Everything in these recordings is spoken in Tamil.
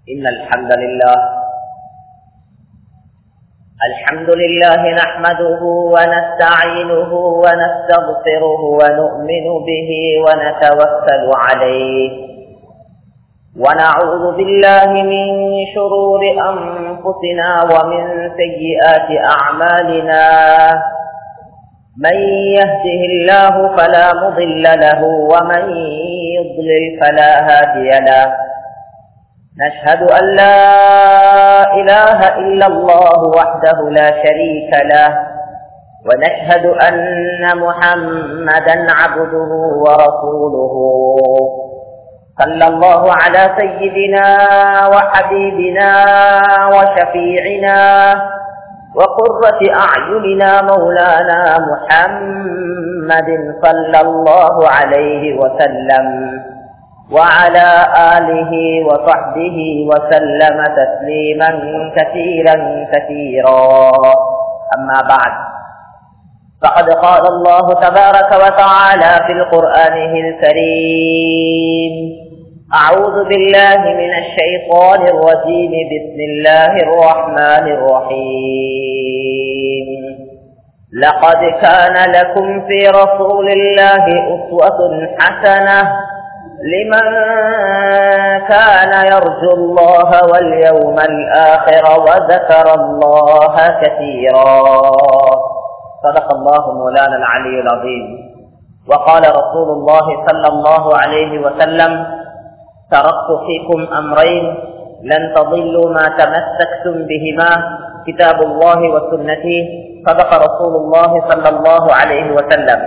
إن الحمد لله الحمد لله نحمده ونستعينه ونستغفره ونؤمن به ونتوكل عليه ونعوذ بالله من شرور أنفسنا ومن سيئات أعمالنا من يهده الله فلا مضل له ومن يضلل فلا هادي له نشهد أن لا إله إلا الله وحده لا شريك له ونشهد أن محمدا عبده ورسوله صلى الله على سيدنا وحبيبنا وشفيعنا وقرة أعيننا مولانا محمد صلى الله عليه وسلم وعلى آله وصحبه وسلم تسليما كثيرا كثيرا أما بعد فقد قال الله تبارك وتعالى في القرآن الكريم أعوذ بالله من الشيطان الرجيم بسم الله الرحمن الرحيم لقد كان لكم في رسول الله أسوة حسنة لمن كان يرجو الله واليوم الآخر وذكر الله كثيرا صدق الله مولانا العلي العظيم وقال رسول الله صلى الله عليه وسلم تركت فيكم أمرين لن تضلوا ما تمسكتم بهما كتاب الله وسنتي صدق رسول الله صلى الله عليه وسلم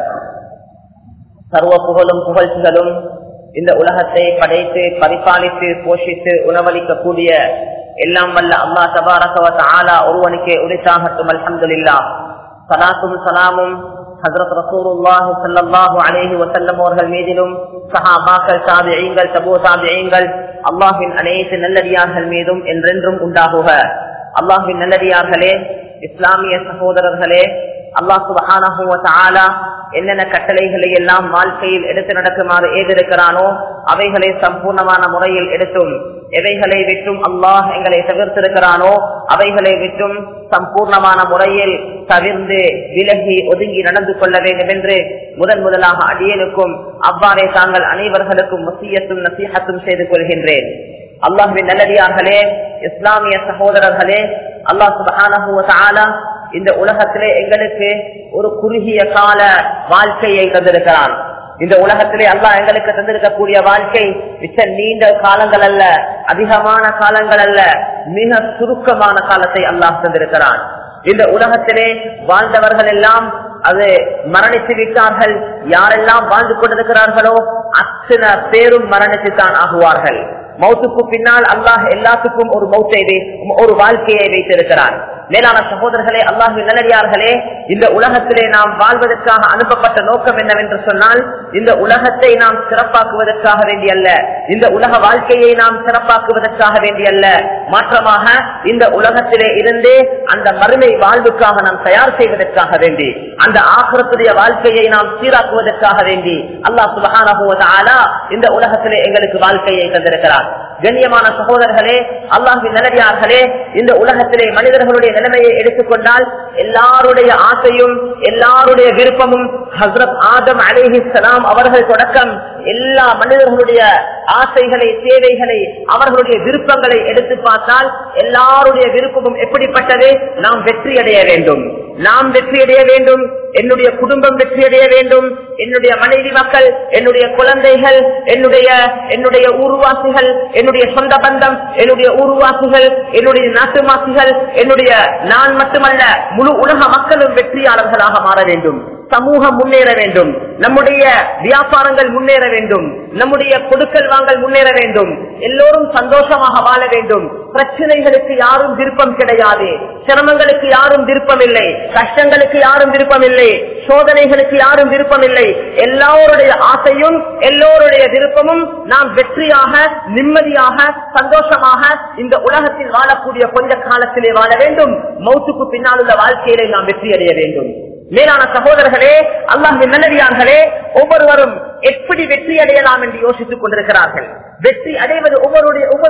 சர்வ புகழும் புகழ்ச்சிகளும் இந்த உலகத்தை படைத்து பரிபாலித்து போஷித்து உணவளிக்கக்கூடிய எல்லாம் வல்ல அல்லா தபாரகவத் ஆலா ஒருவனுக்கே உரித்தாகட்டும் அல்ஹம்துலில்லா சலாத்தும் சலாமும் ஹசரத் ரசூலுல்லாஹி ஸல்லல்லாஹு அலைஹி வஸல்லம் அவர்கள் மீதிலும் சஹாபாக்கள் தாபிஈங்கள் தபூ தாபிஈங்கள் அல்லாஹ்வின் அனைத்து நல்லடியார்கள் மீதும் என்றென்றும் உண்டாகுக அல்லாஹ்வின் நல்லடியார்களே இஸ்லாமிய சகோதரர்களே அல்லாஹ் சுபஹானஹு வ தஆலா என்னென்ன கட்டளைகளை எல்லாம் வாழ்க்கையில் எடுத்து நடக்குமாறு ஏதிருக்கிறானோ அவைகளை சம்பூர்ணமான முறையில் எடுத்தும் எவைகளை விட்டும் அல்லாஹ் எங்களை தவிர்த்திருக்கிறானோ அவைகளை விட்டும் சம்பூர்ணமான முறையில் தவிர்ந்து விலகி ஒதுங்கி நடந்து கொள்ள வேண்டும் என்று முதன் முதலாக அடியனுக்கும் அவ்வாறே தாங்கள் அனைவர்களுக்கும் முசியத்தும் நசீகத்தும் செய்து கொள்கின்றேன் அல்லாஹுவின் நல்லடியார்களே இஸ்லாமிய சகோதரர்களே அல்லாஹ் சுபஹானஹு இந்த உலகத்திலே எங்களுக்கு ஒரு குறுகிய கால வாழ்க்கையை தந்திருக்கிறான் இந்த உலகத்திலே அல்லாஹ் எங்களுக்கு தந்திருக்கக்கூடிய வாழ்க்கை மிச்ச நீண்ட காலங்கள் அல்ல அதிகமான காலங்கள் அல்ல மிக சுருக்கமான காலத்தை அல்லாஹ் தந்திருக்கிறான் இந்த உலகத்திலே வாழ்ந்தவர்கள் எல்லாம் அது மரணித்து விட்டார்கள் யாரெல்லாம் வாழ்ந்து கொண்டிருக்கிறார்களோ அத்தனை பேரும் மரணித்துத்தான் ஆகுவார்கள் மௌத்துக்கு பின்னால் அல்லாஹ் எல்லாத்துக்கும் ஒரு மௌத்தை ஒரு வாழ்க்கையை வைத்திருக்கிறார் மேலான சகோதரர்களே அல்லாஹு நல்லடியார்களே இந்த உலகத்திலே நாம் வாழ்வதற்காக அனுப்பப்பட்ட நோக்கம் என்னவென்று சொன்னால் இந்த உலகத்தை நாம் சிறப்பாக்குவதற்காக வேண்டிய அல்ல இந்த உலக வாழ்க்கையை நாம் சிறப்பாக்குவதற்காக வேண்டிய அல்ல மாற்றமாக இந்த உலகத்திலே இருந்தே அந்த மறுமை வாழ்வுக்காக நாம் தயார் செய்வதற்காக வேண்டி அந்த ஆக்கிரத்துடைய வாழ்க்கையை நாம் சீராக்குவதற்காக வேண்டி அல்லாஹ் சுபகான இந்த உலகத்திலே எங்களுக்கு வாழ்க்கையை தந்திருக்கிறார் கண்ணியமான சகோதரர்களே அல்லாஹின் நிலவியார்களே இந்த உலகத்திலே மனிதர்களுடைய நிலைமையை எடுத்துக்கொண்டால் எல்லாருடைய ஆசையும் எல்லாருடைய விருப்பமும் ஹசரத் ஆதம் அலேஹி சலாம் அவர்கள் தொடக்கம் எல்லா மனிதர்களுடைய ஆசைகளை தேவைகளை அவர்களுடைய விருப்பங்களை எடுத்து பார்த்தால் எல்லாருடைய விருப்பமும் எப்படிப்பட்டது நாம் வெற்றி அடைய வேண்டும் நாம் வெற்றியடைய வேண்டும் என்னுடைய குடும்பம் வெற்றியடைய வேண்டும் என்னுடைய மனைவி மக்கள் என்னுடைய குழந்தைகள் என்னுடைய என்னுடைய ஊர்வாசிகள் என்னுடைய சொந்த பந்தம் என்னுடைய ஊர்வாசிகள் என்னுடைய நாட்டுவாசிகள் என்னுடைய நான் மட்டுமல்ல முழு உலக மக்களும் வெற்றியாளர்களாக மாற வேண்டும் சமூகம் முன்னேற வேண்டும் நம்முடைய வியாபாரங்கள் முன்னேற வேண்டும் நம்முடைய கொடுக்கல் வாங்கல் முன்னேற வேண்டும் எல்லோரும் சந்தோஷமாக வாழ வேண்டும் பிரச்சனைகளுக்கு யாரும் விருப்பம் கிடையாது சிரமங்களுக்கு யாரும் விருப்பம் இல்லை கஷ்டங்களுக்கு யாரும் விருப்பம் இல்லை சோதனைகளுக்கு யாரும் விருப்பம் இல்லை எல்லோருடைய ஆசையும் எல்லோருடைய விருப்பமும் நாம் வெற்றியாக நிம்மதியாக சந்தோஷமாக இந்த உலகத்தில் வாழக்கூடிய கொஞ்ச காலத்திலே வாழ வேண்டும் மௌத்துக்கு பின்னால் உள்ள வாழ்க்கையிலே நாம் வெற்றி அடைய வேண்டும் மேலான சகோதரர்களே அல்லாஹின் நல்லடியார்களே ஒவ்வொருவரும் எப்படி வெற்றி அடையலாம் என்று யோசித்துக் கொண்டிருக்கிறார்கள் வெற்றி அடைவது ஒவ்வொருடைய ஒவ்வொருவருடைய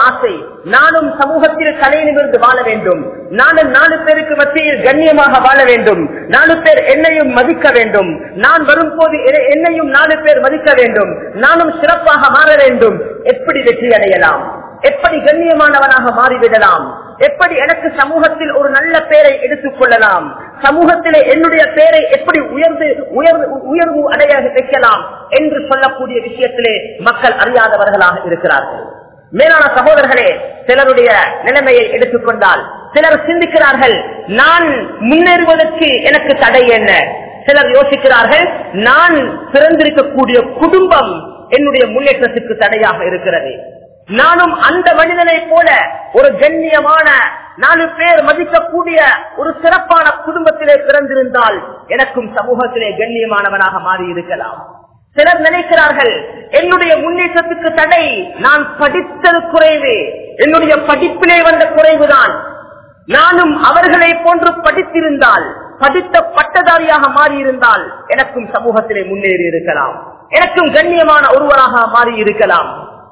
ஆசை நானும் சமூகத்தில் தலையிலிருந்து வாழ வேண்டும் நானும் நாலு பேருக்கு மத்தியில் கண்ணியமாக வாழ வேண்டும் நாலு பேர் என்னையும் மதிக்க வேண்டும் நான் வரும்போது எ- என்னையும் நாலு பேர் மதிக்க வேண்டும் நானும் சிறப்பாக மாற வேண்டும் எப்படி வெற்றி அடையலாம் எப்படி கண்ணியமானவனாக மாறிவிடலாம் எப்படி எனக்கு சமூகத்தில் ஒரு நல்ல பேரை எடுத்துக் கொள்ளலாம் சமூகத்திலே என்னுடைய பேரை எப்படி உயர்ந்து உயர்வு உயர்வு அடைய வைக்கலாம் என்று சொல்லக்கூடிய விஷயத்திலே மக்கள் அறியாதவர்களாக இருக்கிறார்கள் மேலான சகோதரர்களே சிலருடைய நிலைமையை எடுத்துக்கொண்டால் சிலர் சிந்திக்கிறார்கள் நான் முன்னேறுவதற்கு எனக்கு தடை என்ன சிலர் யோசிக்கிறார்கள் நான் பிறந்திருக்கக்கூடிய குடும்பம் என்னுடைய முன்னேற்றத்திற்கு தடையாக இருக்கிறது நானும் அந்த மனிதனை போல ஒரு கண்ணியமான நாலு பேர் மதிக்கக்கூடிய ஒரு சிறப்பான குடும்பத்திலே பிறந்திருந்தால் எனக்கும் சமூகத்திலே கண்ணியமானவனாக மாறி இருக்கலாம் சிலர் நினைக்கிறார்கள் என்னுடைய முன்னேற்றத்துக்கு தடை நான் படித்தது குறைவு என்னுடைய படிப்பிலே வந்த குறைவுதான் நானும் அவர்களை போன்று படித்திருந்தால் படித்த பட்டதாரியாக மாறியிருந்தால் எனக்கும் சமூகத்திலே முன்னேறி இருக்கலாம் எனக்கும் கண்ணியமான ஒருவராக மாறி இருக்கலாம்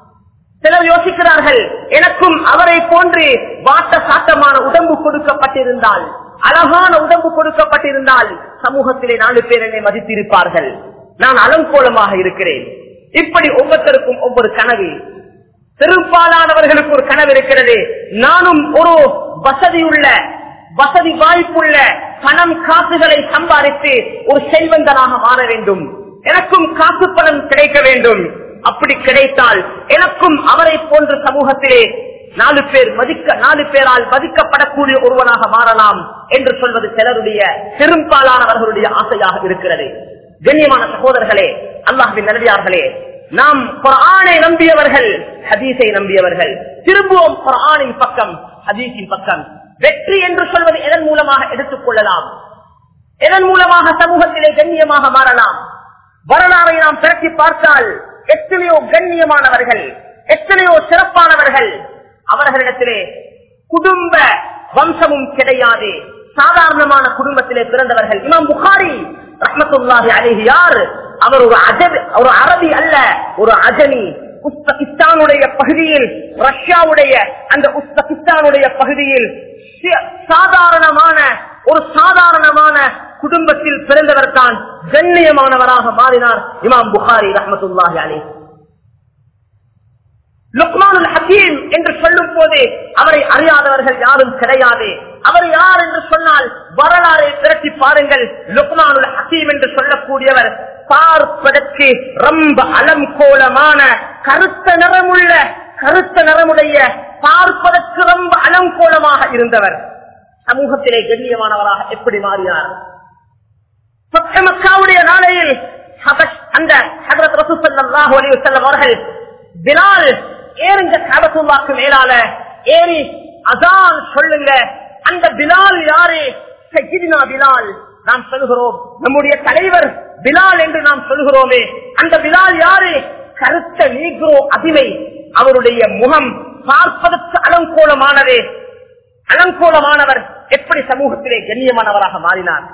சிலர் யோசிக்கிறார்கள் எனக்கும் அவரை போன்று வாட்ட சாட்டமான உடம்பு கொடுக்கப்பட்டிருந்தால் அழகான உடம்பு கொடுக்கப்பட்டிருந்தால் சமூகத்திலே நாலு பேர் என்னை மதித்திருப்பார்கள் நான் அலங்கோலமாக இருக்கிறேன் இப்படி ஒவ்வொருத்தருக்கும் ஒவ்வொரு கனவு பெரும்பாலானவர்களுக்கு ஒரு கனவு இருக்கிறது நானும் ஒரு வசதியுள்ள வசதி வாய்ப்புள்ள பணம் காசுகளை சம்பாதித்து ஒரு செல்வந்தனாக மாற வேண்டும் எனக்கும் காசு பணம் கிடைக்க வேண்டும் அப்படி கிடைத்தால் எனக்கும் அவரை போன்ற சமூகத்திலே நாலு பேர் மதிக்க நாலு பேரால் மதிக்கப்படக்கூடிய ஒருவனாக மாறலாம் என்று சொல்வது சிலருடைய பெரும்பாலானவர்களுடைய ஆசையாக இருக்கிறது கண்ணியமான சகோதரர்களே அல்லாஹின் நல்லடியார்களே நாம் குரானை நம்பியவர்கள் ஹதீஸை நம்பியவர்கள் திரும்புவோம் குரானின் பக்கம் ஹதீஸின் பக்கம் வெற்றி என்று சொல்வது எதன் மூலமாக எடுத்துக் கொள்ளலாம் எதன் மூலமாக சமூகத்திலே கண்ணியமாக மாறலாம் வரலாறை நாம் திரட்டி பார்த்தால் எத்தனையோ கண்ணியமானவர்கள் எத்தனையோ சிறப்பானவர்கள் அவர்களிடத்திலே குடும்ப வம்சமும் கிடையாது சாதாரணமான குடும்பத்திலே பிறந்தவர்கள் இமாம் புகாரி ரஹமத்துல்லாஹி அலிஹி யார் அவர் ஒரு அஜப் ஒரு அரபி அல்ல ஒரு அஜமி உஸ்பகிஸ்தானுடைய பகுதியில் ரஷ்யாவுடைய அந்த உஸ்பகிஸ்தானுடைய பகுதியில் சி- சாதாரணமான ஒரு சாதாரணமான குடும்பத்தில் பிறந்தவர் தான் கண்ணியமானவராக மாறினார் இமாம் புகாரி ரஹமத்துல்லாஹி அலி லுக்மானுல் ஹக்கீம் என்று சொல்லும் போது அவரை அறியாதவர்கள் யாரும் கிடையாது அவர் யார் என்று சொன்னால் வரலாறை திரட்டி பாருங்கள் லுக்மானுல் ஹக்கீம் என்று சொல்லக்கூடியவர் பார்ப்பதற்கு ரொம்ப அலங்கோலமான கருத்த நிறமுள்ள கருத்த நிறமுடைய பார்ப்பதற்கு ரொம்ப அலங்கோலமாக இருந்தவர் சமூகத்திலே கண்ணியமானவராக எப்படி மாறினார் பக்க மக்காவுடைய நாளையில் ஹபஷ் அந்த ஹதரத் ரசூலுல்லாஹி அலைஹி வஸல்லம் அவர்கள் பிலால் ஏறுங்க கபத்துல்லாக்கு மேலால ஏறி அதான் சொல்லுங்க அந்த பிலால் யாரு சையிதினா பிலால் நாம் சொல்கிறோம் நம்முடைய தலைவர் பிலால் என்று நாம் சொல்கிறோமே அந்த பிலால் யாரு கருத்த நீக்ரோ அடிமை அவருடைய முகம் பார்ப்பதற்கு அலங்கோலமானதே அலங்கோலமானவர் எப்படி சமூகத்திலே கண்ணியமானவராக மாறினார்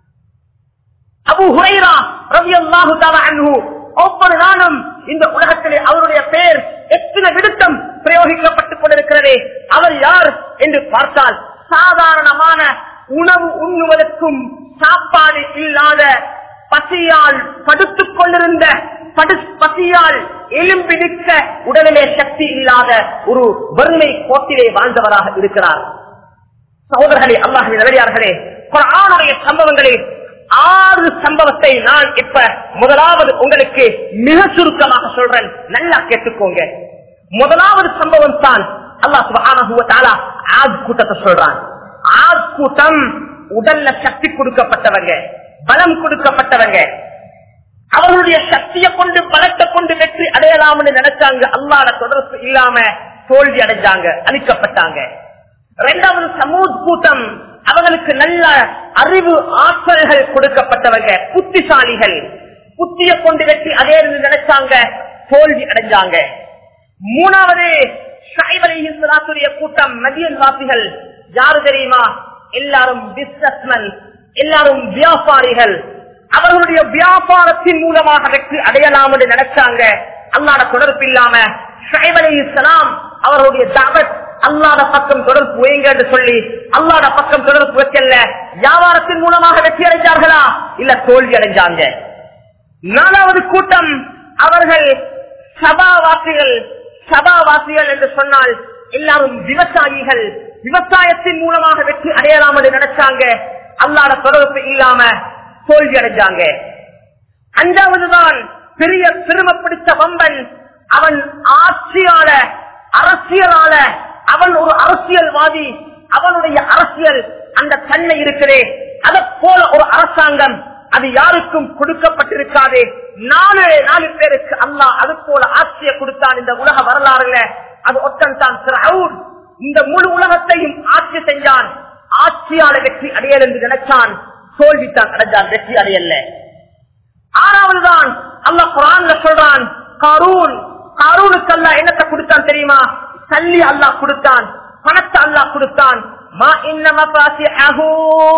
அபு ஹுரைரா ரலியல்லாஹு தஆலா அன்ஹு ஒவ்வொரு நாளும் இந்த உலகத்திலே அவருடைய பெயர் எத்தனை விடுத்தம் பிரயோகிக்கப்பட்டுக் கொண்டிருக்கிறதே அவர் யார் என்று பார்த்தால் சாதாரணமான உணவு உண்ணுவதற்கும் சாப்பாடு இல்லாத பசியால் படுத்துக் கொண்டிருந்த படு- பசியால் எலும்பி நிற்க உடலிலே சக்தி இல்லாத ஒரு வறுமை கோட்டிலே வாழ்ந்தவராக இருக்கிறார் சகோதரர்களே அல்லாஹின் நல்லடியார்களே குர்ஆனுடைய சம்பவங்களில் ஆறு சம்பவத்தை நான் இப்ப முதலாவது உங்களுக்கு மிக சுருக்கமாக சொல்றேன் நல்லா கேட்டுக்கோங்க முதலாவது சம்பவம் தான் அல்லாஹ் சுப்ஹானஹு வ தஆலா ஆத் கூட்டத்தை சொல்றான் ஆத் கூட்டம் உடல்ல சக்தி கொடுக்கப்பட்டவங்க பலம் கொடுக்கப்பட்டவங்க அவர்களுடைய சக்தியை கொண்டு பலத்தை கொண்டு வெற்றி அடையலாம்னு நினைச்சாங்க அல்லாத தொடர்பு இல்லாம தோல்வி அடைஞ்சாங்க அழிக்கப்பட்டாங்க இரண்டாவது சமூக கூட்டம் அவர்களுக்கு நல்ல அறிவு ஆற்றல்கள் கொடுக்கப்பட்டவங்க புத்திசாலிகள் புத்திய கொண்டு வெற்றி அதே நினைச்சாங்க தோல்வி அடைஞ்சாங்க மூணாவது ஷாய்வலையுடைய கூட்டம் மதியன் வாசிகள் யாரு தெரியுமா எல்லாரும் பிசினஸ்மேன் எல்லாரும் வியாபாரிகள் அவர்களுடைய வியாபாரத்தின் மூலமாக வெற்றி அடையலாம் என்று நினைச்சாங்க அல்லாட தொடர்பு இல்லாம ஷைப் அலி இஸ்லாம் அவருடைய தாவத் அல்லாத பக்கம் தொடர்பு வைங்க என்று சொல்லி அல்லாத பக்கம் தொடர்பு வைக்கல வியாபாரத்தின் மூலமாக வெற்றி அடைஞ்சார்களா இல்ல தோல்வி அடைஞ்சாங்க நாலாவது கூட்டம் அவர்கள் சபாவாசிகள் சபாவாசிகள் என்று சொன்னால் எல்லாரும் விவசாயிகள் விவசாயத்தின் மூலமாக வெற்றி அடையலாம் என்று நினைச்சாங்க அல்லாத தொடர்பு இல்லாம தோல்வி அடைஞ்சாங்க அஞ்சாவதுதான் பெரிய பெருமை பிடித்த வம்பன் அவன் ஆட்சியாள அரசியலால அவன் ஒரு அரசியல்வாதி அவனுடைய அரசியல் அந்த தன்மை இருக்கிறே அதை போல ஒரு அரசாங்கம் அது யாருக்கும் கொடுக்கப்பட்டிருக்காது நாலு நாலு பேருக்கு அல்லாஹ் அது போல ஆட்சியை கொடுத்தான் இந்த உலக வரலாறுல அது ஒத்தன் தான் ஃபிரௌன். இந்த முழு உலகத்தையும் ஆட்சி செஞ்சான் ஆட்சியாளர் வெற்றி அடையல் என்று நினைச்சான் தோல்வித்தான் அடைஞ்சான் வெற்றி அடையல்ல ஆறாவதுதான் அல்லாஹ் குரான்ல சொல்றான் காரூன் காரூனுக்கு அல்லாஹ் என்னத்தை கொடுத்தான் தெரியுமா தள்ளி அல்லாஹ் கொடுத்தான் பணத்தை அல்லாஹ் கொடுத்தான் மா இன்ன மஃபாசிஹு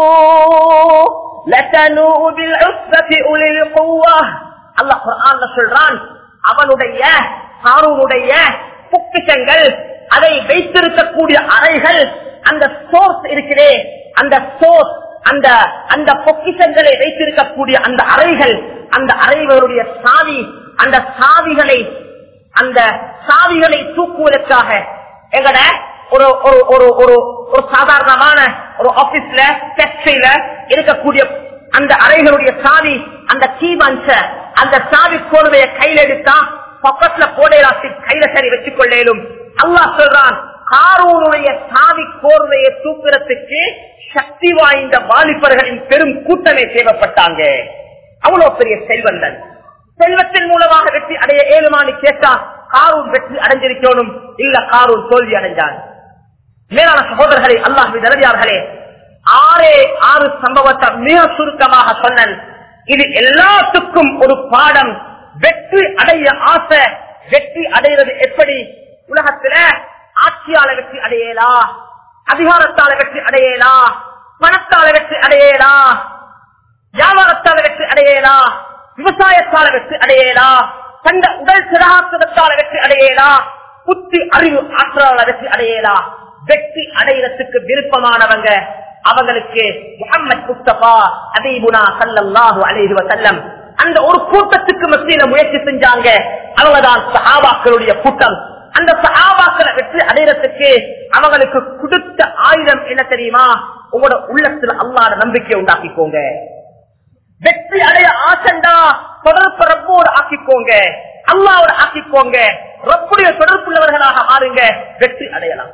லதனூ பில் உஸ்பதி உலில் குவ்வா அல்லாஹ் குர்ஆன்ல சொல்றான் அவனுடைய காரூனுடைய பொக்கிஷங்கள் அதை வைத்திருக்கக்கூடிய அறைகள் அந்த சோர்ஸ் இருக்கிறே அந்த சோர்ஸ் அந்த அந்த பொக்கிஷங்களை வைத்திருக்கக்கூடிய அந்த அறைகள் அந்த அறைகளுடைய சாவி அந்த சாவிகளை அந்த சாவிகளை தூக்குவதற்காக எங்கட ஒரு ஒரு ஒரு ஒரு ஒரு சாதாரணமான ஒரு ஆபீஸ்ல ஃபேக்டரியில இருக்கக்கூடிய அந்த அறைகளுடைய சாவி அந்த கீபன்ஸ அந்த சாவி கோர்வைய கையில எடுத்தா பக்கத்துல போடையாசி கையில சரி வச்சுக் கொள்ளேலும் அல்லாஹ் சொல்றான் காரூனுடைய சாவி கோர்வையை தூக்குறதுக்கு சக்தி வாய்ந்த வாலிபர்களின் பெரும் கூட்டமே தேவைப்பட்டாங்க அவ்வளவு பெரிய செல்வந்தன் செல்வத்தின் மூலமாக வெற்றி அடைய ஏழுமானு கேட்டா காரூன் வெற்றி அடைஞ்சிருக்கணும் இல்ல காரூன் தோல்வி அடைஞ்சான் மேலான சகோதரர்களே அல்லாஹ் நிலவியார்களே ஆறே ஆறு சம்பவத்தை மிக சுருக்கமாக சொன்னன் இது எல்லாத்துக்கும் ஒரு பாடம் வெற்றி அடைய ஆசை வெற்றி அடைகிறது எப்படி உலகத்துல ஆட்சியால வெற்றி அடையலா அதிகாரத்தால வெற்றி அடையலா பணத்தால வெற்றி அடையலா வியாபாரத்தால வெற்றி அடையலா விவசாயத்தால வெற்றி அடையலா தந்த உடல் சிறகாக்குவதால வெற்றி அடையலா புத்தி அறிவு ஆற்றலால வெற்றி அடையலா வெற்றி அடையிறதுக்கு விருப்பமானவங்க அவங்களுக்கு முகமது முஸ்தபா அபீபுனா சல்லல்லாஹு அலைஹி வஸல்லம் அந்த ஒரு கூட்டத்துக்கு மத்தியில முயற்சி செஞ்சாங்க அவங்கதான் சஹாபாக்களுடைய கூட்டம் அந்த சஹாபாக்களை வெற்றி அடையிறதுக்கு அவங்களுக்கு கொடுத்த ஆயுதம் என்ன தெரியுமா உங்களோட உள்ளத்துல அல்லாத நம்பிக்கை உண்டாக்கிக்கோங்க வெற்றி அடைய ஆசண்டா தொடர்பு ரப்போடு ஆக்கிக்கோங்க அல்லாவோட ஆக்கிக்கோங்க ரப்புடைய தொடர்புள்ளவர்களாக மாறுங்க வெற்றி அடையலாம்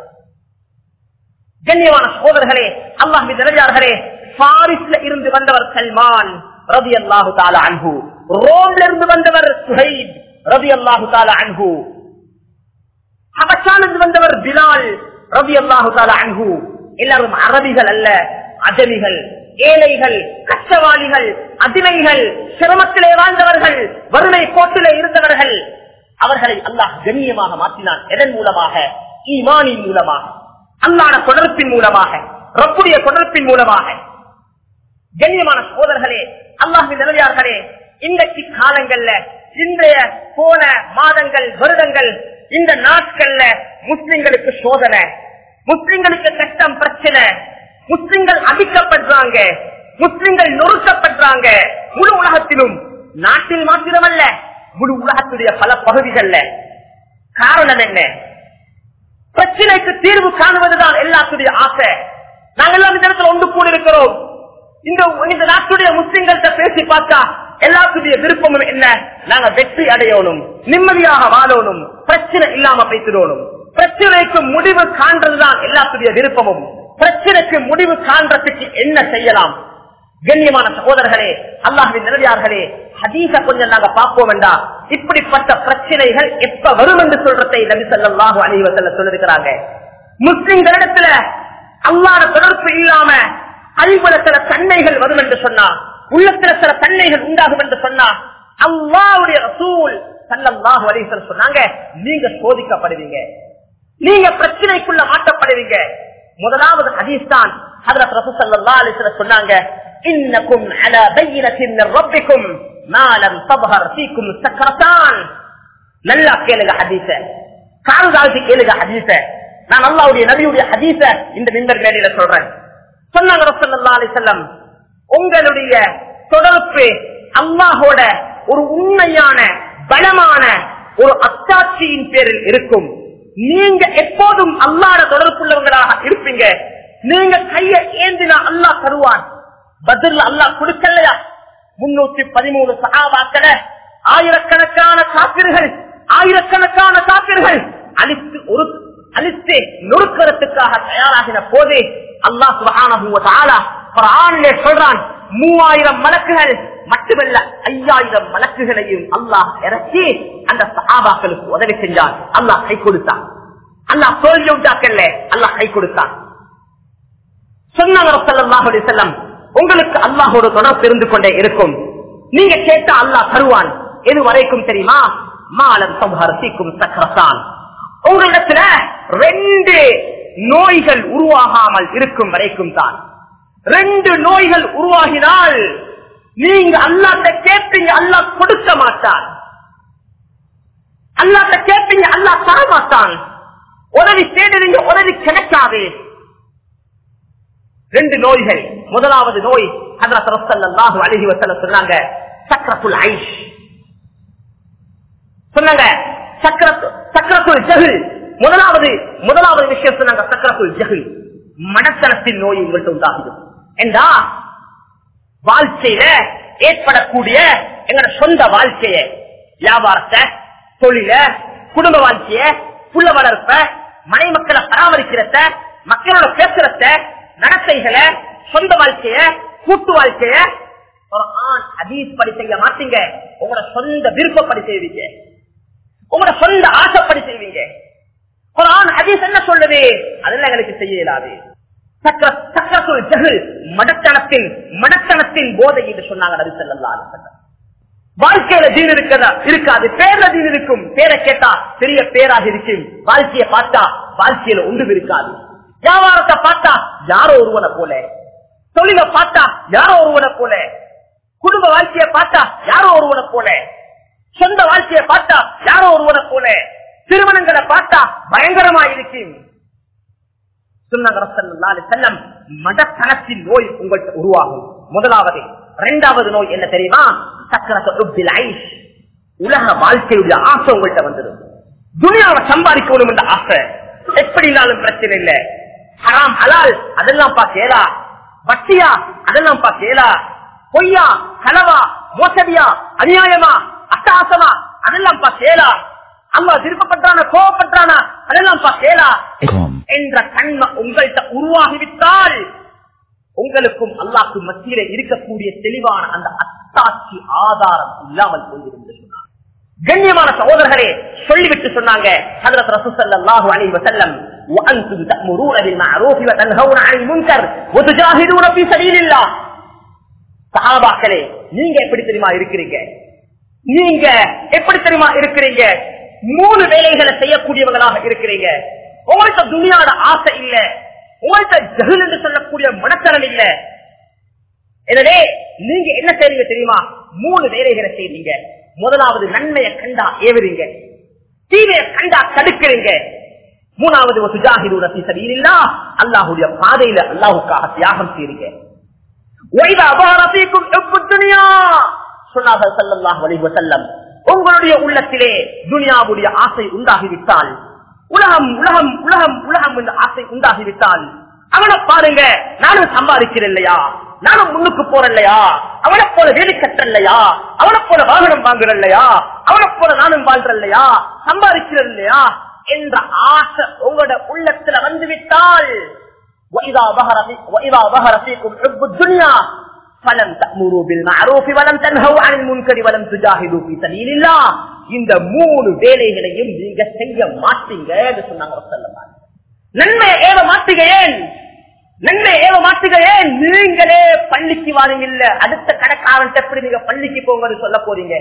கண்ணியமான சகோதரர்களே அல்லாஹ் நிலையார்களே பாரிஸ்ல இருந்து வந்தவர் சல்மான் ரவி அல்லாஹு தாலா அன்பு ரோம்ல இருந்து வந்தவர் சுஹைப் ரவி அல்லாஹு தாலா அன்பு ஹபச்சானிருந்து வந்தவர் பிலால் ரவி அல்லாஹு தாலா அன்பு எல்லாரும் அரபிகள் அல்ல அஜமிகள் ஏழைகள் கஷ்டவாளிகள் அதிமைகள் சிரமத்திலே வாழ்ந்தவர்கள் வறுமை கோட்டிலே இருந்தவர்கள் அவர்களை அல்லாஹ் கண்ணியமாக மாற்றினான் எதன் மூலமாக ஈமானின் மூலமாக அல்லாட தொடர்பின் மூலமாக ரப்புடைய தொடர்பின் மூலமாக கண்ணியமான சோதர்களே அல்லாஹின் நிலையார்களே இன்றைக்கு காலங்கள்ல இன்றைய போன மாதங்கள் வருடங்கள் இந்த நாட்கள்ல முஸ்லிம்களுக்கு சோதனை முஸ்லிம்களுக்கு கஷ்டம் பிரச்சனை முஸ்லிம்கள் அடிக்கப்படுறாங்க முஸ்லிம்கள் நொறுக்கப்படுறாங்க முழு உலகத்திலும் நாட்டில் மாத்திரமல்ல முழு உலகத்துடைய பல பகுதிகள்ல காரணம் என்ன பிரச்சனைக்கு தீர்வு காணுவதுதான் எல்லாத்துடைய ஆசை நாங்கள் எல்லாம் இந்த இடத்துல ஒன்று கூடி இருக்கிறோம் இந்த இந்த நாட்டுடைய முஸ்லிம்கள்ட்ட பேசி பார்த்தா எல்லாத்துடைய விருப்பமும் என்ன நாங்க வெற்றி அடையணும் நிம்மதியாக வாழணும் பிரச்சனை இல்லாம பேசிடணும் பிரச்சனைக்கு முடிவு காண்றதுதான் எல்லாத்துடைய விருப்பமும் பிரச்சனைக்கு முடிவு காண்றதுக்கு என்ன செய்யலாம் கண்ணியமான சகோதரர்களே அல்லாஹின் நிலையார்களே ஹதீச கொஞ்சம் நாங்க பார்ப்போம் வேண்டா இப்படிப்பட்ட பிரச்சனைகள் எப்ப வரும் என்று சொல்றதை நபி சொல்லாஹு அலைவசல்ல சொல்லிருக்கிறாங்க முஸ்லிம்களிடத்துல அல்லாத தொடர்பு இல்லாம அழிவுல சில தன்மைகள் வரும் என்று சொன்னா உள்ளத்துல சில தன்மைகள் உண்டாகும் என்று சொன்னா அல்லாவுடைய ரசூல் சல்லல்லாஹு அலைவசல்ல சொன்னாங்க நீங்க சோதிக்கப்படுவீங்க நீங்க பிரச்சனைக்குள்ள மாட்டப்படுவீங்க முதலாவது ஹதீஸ் தான் ஹதரத் ரசூல் ஸல்லல்லாஹு அலைஹி வஸல்லம் சொன்னாங்க இன்னக்கும் அலா பையினத்தின் மின் ரப்பிக்கும் மா லம் தظهر فيكم சக்கரத்தான் நல்லா கேளுங்க ஹதீஸ கால்காலத்து கேளுக ஹதீச நான் அல்லாவுடைய நபியுடைய ஹதீச இந்த மின்பர் மேடையில சொல்றேன் சொன்னாங்க ரசூலுல்லாஹி அலைஹி வஸல்லம் உங்களுடைய தொடர்பு அல்லாஹோட ஒரு உண்மையான பலமான ஒரு அத்தாட்சியின் பேரில் இருக்கும் நீங்க எப்போதும் அல்லாட தொடர்புள்ளவங்களாக இருப்பீங்க நீங்க கைய ஏந்தினா அல்லாஹ் தருவான் பதில் அல்லாஹ் கொடுக்கலையா முன்னூத்தி பதிமூணு சகாபாக்கள ஆயிரக்கணக்கான காப்பிர்கள் ஆயிரக்கணக்கான காப்பிர்கள் அழித்து ஒரு அழித்து நொறுக்கிறதுக்காக தயாராகின போது அல்லாஹ் சுபஹானஹு வ தஆலா குர்ஆனிலே சொல்றான் மூவாயிரம் மலக்குகள் மட்டுமல்ல ஐயாயிரம் மலக்குகளையும் அல்லாஹ் இறக்கி அந்த சஹாபாக்களுக்கு உதவி செஞ்சான் அல்லாஹ் கை கொடுத்தான் அல்லாஹ் தோல்வி உண்டாக்கல்ல அல்லாஹ் கை கொடுத்தான் சொன்னாங்க ஸல்லல்லாஹு அலைஹி வஸல்லம் உங்களுக்கு அல்லாஹோட தொடர்பு இருந்து கொண்டே இருக்கும் நீங்க கேட்ட அல்லாஹ் தருவான் எது வரைக்கும் தெரியுமா மாலம் சம்ஹரசிக்கும் சக்கரத்தான் உங்களிடத்துல ரெண்டு நோய்கள் உருவாகாமல் இருக்கும் வரைக்கும் தான் ரெண்டு நோய்கள் உருவாகினால் நீங்க அல்லாட்ட கேட்பீங்க அல்லாஹ் கொடுக்க மாட்டான் அல்லாட்ட கேட்பீங்க அல்லாஹ் தர மாட்டான் உதவி தேடுறீங்க உதவி கிடைக்காது ரெண்டு நோய்கள் முதலாவது நோய் ஹதரத் ரசல்லாஹு அலைஹி வஸல்லம் சொன்னாங்க சக்ரத்துல் ஐஷ் சொன்னாங்க சக்கரத்து சக்கரத்துல் ஜஹில் முதலாவது முதலாவது விஷயம் சொன்னாங்க சக்கரத்துல் ஜஹில் மனத்தனத்தின் நோய் உங்கள்கிட்ட உண்டாகுது என்றா வாழ்க்கையில ஏற்படக்கூடிய எங்களோட சொந்த வாழ்க்கைய வியாபாரத்தை தொழில குடும்ப வாழ்க்கைய புள்ள வளர்ப்ப மனை மக்களை பராமரிக்கிறத மக்களோட பேசுறத நடத்தைகளை சொந்த வாழ்க்கைய கூட்டு வாழ்க்கைய ஒரு ஆண் அதீஸ் படி செய்ய மாட்டீங்க உங்களோட சொந்த விருப்பப்படி செய்வீங்க உங்களோட சொந்த ஆசைப்படி செய்வீங்க ஒரு ஆண் அதீஸ் என்ன சொல்லுது அதெல்லாம் எங்களுக்கு செய்ய இயலாது சக்கர- சக்கரத்துல் ஜஹல் மடத்தனத்தின் மடத்தனத்தின் போதை என்று சொன்னாங்க நபி ஸல்லல்லாஹு அலைஹி வஸல்லம். வாழ்க்கையில தீன் இருக்கதா இருக்காது பேர்ல தீன் இருக்கும் பேரை கேட்டா பெரிய பேராக இருக்கும் வாழ்க்கையை பார்த்தா வாழ்க்கையில ஒன்றும் இருக்காது வியாபாரத்தை பார்த்தா யாரோ ஒருவனை போல தொழிலை பார்த்தா யாரோ ஒருவனை போல குடும்ப வாழ்க்கையை பார்த்தா யாரோ ஒருவனை போல சொந்த வாழ்க்கையை பார்த்தா யாரோ ஒருவனை போல திருமணங்களை பார்த்தா பயங்கரமா இருக்கும் சொன்னாங்க ரசூலுல்லாஹி அலைஹி வஸல்லம், மடத்தனத்தின் நோய் உங்கள்கிட்ட உருவாகும் முதலாவது இரண்டாவது நோய் என்ன தெரியுமா சக்கரத்து உப்பில் ஐஷ் உலக வாழ்க்கையுடைய ஆசை உங்கள்கிட்ட வந்துடும் துனியாவை சம்பாதிக்கணும் என்ற ஆசை எப்படினாலும் பிரச்சனை இல்லை ஹராம் ஹலால் அதெல்லாம் பாக்கேலா வட்டியா அதெல்லாம் பாக்கேலா பொய்யா கலவா மோசடியா அநியாயமா அட்டாசமா அதெல்லாம் பாக்கேலா அல்லாஹ் விருப்பப்பட்டானா கோவப்பட்டானா அதெல்லாம் பாக்கேலா com. என்ற தன்மை உங்கள்கிட்ட உருவாகிவிட்டால் உங்களுக்கும் அல்லாஹ்க்கும் மத்தியில இருக்கக்கூடிய தெளிவான அந்த அத்தாட்சி ஆதாரம் இல்லாமல் போய்விடும் என்று சொன்னார் கண்ணியமான சகோதரர்களே சொல்லிவிட்டு சொன்னாங்க ஹஜரத் ரசூல் ஸல்லல்லாஹு அலைஹி வஸல்லம் وأنتم تأمرون بالمعروف وتنهون عن المنكر وتجاهدون في سبيل الله சஹாபாக்களே நீங்க எப்படி தெரியுமா இருக்கிறீங்க நீங்க எப்படி தெரியுமா இருக்கிறீங்க மூணு வேலைகளை செய்யக்கூடியவங்களாக இருக்கிறீங்க உங்கள்கிட்ட துணியாட ஆசை இல்ல உங்கள்கிட்ட ஜஹல் என்று சொல்லக்கூடிய மனத்தனம் இல்ல எனவே நீங்க என்ன செய்றீங்க தெரியுமா மூணு வேலைகளை செய்றீங்க முதலாவது நன்மையை கண்டா ஏவுறீங்க தீமையை கண்டா தடுக்கிறீங்க மூணாவது ஒரு சுஜாஹிதூன இல்லா அல்லாஹுடைய பாதையில அல்லாஹுக்காக தியாகம் செய்றீங்க وَإِذَا ظَهَرَ فِيكُمْ حُبُّ الدُّنْيَا சொன்னார்கள் ஸல்லல்லாஹு அலைஹி வஸல்லம் உங்களுடைய உள்ளத்திலே துனியாவுடைய ஆசை உண்டாகிவிட்டால் உலகம் உலகம் உலகம் உலகம் என்ற ஆசை உண்டாகிவிட்டால் அவனை பாருங்க நானும் சம்பாதிக்கிறேன் இல்லையா நானும் முன்னுக்கு போறேன் இல்லையா அவனை போல வீடு கட்டுறேன் இல்லையா அவனை போல வாகனம் வாங்குறேன் இல்லையா அவனை போல நானும் வாழ்றேன் இல்லையா சம்பாதிக்கிறேன் இல்லையா என்ற ஆசை உங்களோட உள்ளத்துல வந்து விட்டால் وإذا ظهر في وإذا ظهر فيكم حب الدنيا فلم تأمروا بالمعروف ولم تنهوا عن المنكر ولم تجاهدوا في سبيل الله இந்த மூணு வேலைகளையும் நீங்க செய்ய மாட்டீங்க என்று சொன்னாங்க ரசூலுல்லாஹி. நன்மையை ஏவ மாட்டீங்க ஏன் நன்மை ஏவ மாட்டீங்க ஏன் நீங்களே பள்ளிக்கு வாரீங்க இல்ல அடுத்த கடைக்காரன் எப்படி நீங்க பள்ளிக்கு போங்கன்னு சொல்ல போறீங்க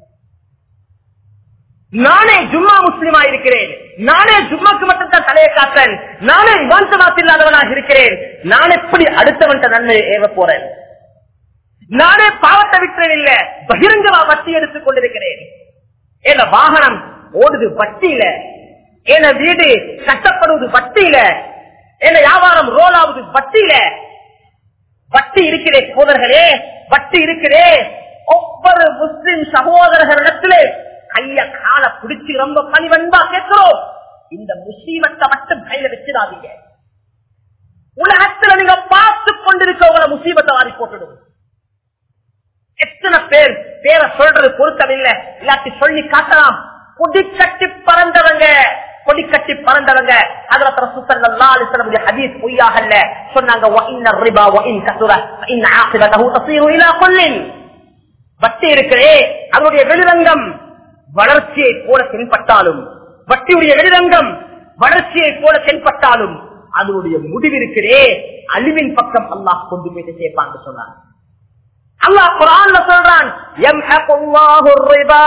நானே ஜும்மா முஸ்லிமா இருக்கிறேன் நானே ஜும்மாக்கு மட்டும் தான் தலையை காத்தேன் நானே இவாந்தமாத் இல்லாதவனாக இருக்கிறேன் நான் எப்படி அடுத்தவன்ட்ட நன்மையை ஏவ போறேன் நானே பாவத்தை விட்டேன் இல்ல பகிரங்கமா வட்டி எடுத்துக் கொண்டிருக்கிறேன் என் வாகனம் ஓடுது வட்டியில என வீடு கட்டப்படுவது வட்டியில என வியாபாரம் ரோல் ஆகுது வட்டியில வட்டி இருக்கிறே சகோதரர்களே வட்டி இருக்கிறே ஒவ்வொரு முஸ்லிம் சகோதரர்களிடத்திலே கைய கால பிடிச்சு ரொம்ப பணிவன்பா கேட்கிறோம் இந்த முசீபத்தை மட்டும் கையில வச்சிடாதீங்க உலகத்துல நீங்க பார்த்து கொண்டிருக்கவங்கள முசீபத்தை வாரி போட்டுடுங்க எத்தனை பேர் பேரை சொல்றது பொருத்தமில்லை இல்லாட்டி சொல்லி காட்டலாம் கொடி கட்டி பறந்தவங்க கொடி கட்டி பறந்தவங்க அதுல ரசூலுல்லாஹி ஹதீஸ் பொய்யாகல்ல சொன்னாங்க வ இன்ன ரிபா வ இன் கசுர ஃப இன் ஆகிபதஹு தஸீரு இலா குல்லின் வட்டி இருக்கிறே அதனுடைய வெளிரங்கம் வளர்ச்சியை போல தென்பட்டாலும் வட்டியுடைய வெளிரங்கம் வளர்ச்சியை போல தென்பட்டாலும் அதனுடைய முடிவு இருக்கிறே அழிவின் பக்கம் அல்லாஹ் கொண்டு போய் சேர்ப்பான்னு சொன்னாங்க அல்லாஹ் குரான்ல சொல்றான் யம்ஹகுல்லாஹு ரிபா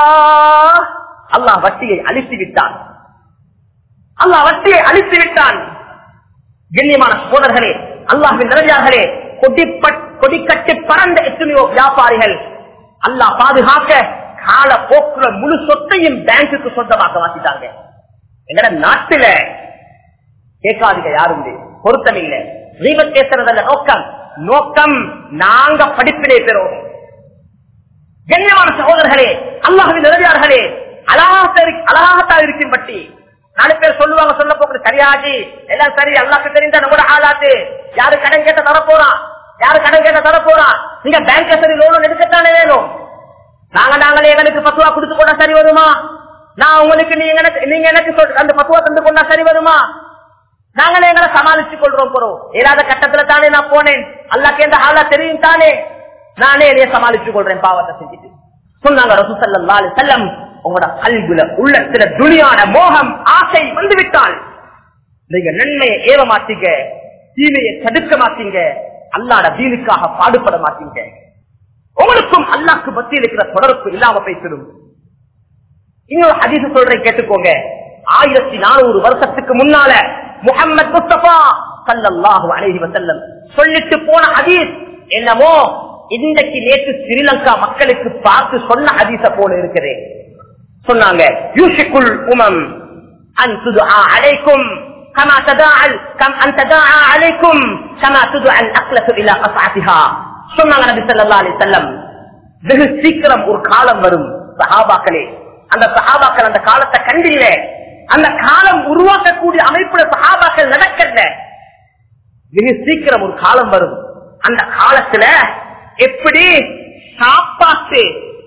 அல்லாஹ் வட்டியை அழித்து விட்டான் அல்லாஹ் வட்டியை அழித்து விட்டான் கண்ணியமான சோதர்களே அல்லாஹின் நிறையார்களே கொடிப்பட் கொடி கட்டி பறந்த எத்தனையோ வியாபாரிகள் அல்லாஹ் பாதுகாக்க கால போக்குல முழு சொத்தையும் பேங்குக்கு சொந்தமாக்க வாசிட்டாங்க எங்கட நாட்டுல கேட்காதீங்க யாரும் பொருத்தம் இல்லை ரீபத் பேசுறதல்ல நோக்கம் நோக்கம் நாங்க படிப்பினை பெறுவோம் கண்ணியமான சகோதரர்களே அல்லாஹின் நிறையார்களே அழகாகத்தான் இருக்கும் பட்டி நாலு பேர் சொல்லுவாங்க சொல்ல போக்கு சரியாகி எல்லாம் சரி அல்லாக்கு தெரிந்த நம்மளோட ஆளாத்து யாரு கடன் கேட்ட தர போறான் யாரு கடன் கேட்ட தர போறான் நீங்க பேங்க் சரி லோன் எடுக்கத்தானே வேணும் நாங்க நாங்களே எங்களுக்கு பத்துவா கொடுத்து கொண்டா சரி வருமா நான் உங்களுக்கு நீங்க எனக்கு நீங்க எனக்கு சொல் அந்த பத்துவா தந்து கொண்டா சரி வருமா நாங்களே எங்களை சமாளிச்சு கொள்றோம் போறோம் ஏதாவது கட்டத்துல தானே நான் போனேன் அல்லாக்கு எந்த ஆளா தெரியும் தானே நானே என்னைய சமாளிச்சு கொள்றேன் பாவத்தை செஞ்சுட்டு சொன்னாங்க ரசூசல்லா செல்லம் உங்களோட கல்வில உள்ளத்துல துணியான மோகம் ஆசை வந்து விட்டால் நீங்க நன்மையை ஏவ மாட்டீங்க தீமையை தடுக்க மாட்டீங்க அல்லாட தீனுக்காக பாடுபட மாட்டீங்க உங்களுக்கும் அல்லாக்கு மத்தியில் இருக்கிற தொடர்பு இல்லாம பேசிடும் இன்னொரு ஹதீஸ் சொல்றேன் கேட்டுக்கோங்க ஆயிரத்தி நானூறு வருஷத்துக்கு முன்னால முகமது முஸ்தபா சல்லல்லாஹு அலைஹி வஸல்லம் சொல்லிட்டு போன ஹதீஸ் என்னமோ இன்றைக்கு நேற்று ஸ்ரீலங்கா மக்களுக்கு பார்த்து சொன்ன ஹதீஸ போல இருக்கிறேன் சொன்னாங்க யூஷிக்குல் உமம் அன் துதுஆ அலைக்கும் كما تداعى كم ان تداعى عليكم كما تدعى الاقلة الى قصعتها சொன்னாங்க நபி ஸல்லல்லாஹு அலைஹி வஸல்லம் வெகு சீக்கிரம் ஒரு காலம் வரும் சஹாபாக்களே அந்த சஹாபாக்கள் அந்த காலத்தை கண்டில்ல அந்த காலம் உருவாக்கக்கூடிய அமைப்புல சஹாபாக்கள் நடக்கல வெகு சீக்கிரம் ஒரு காலம் வரும் அந்த காலத்துல எப்படி சாப்பாட்டு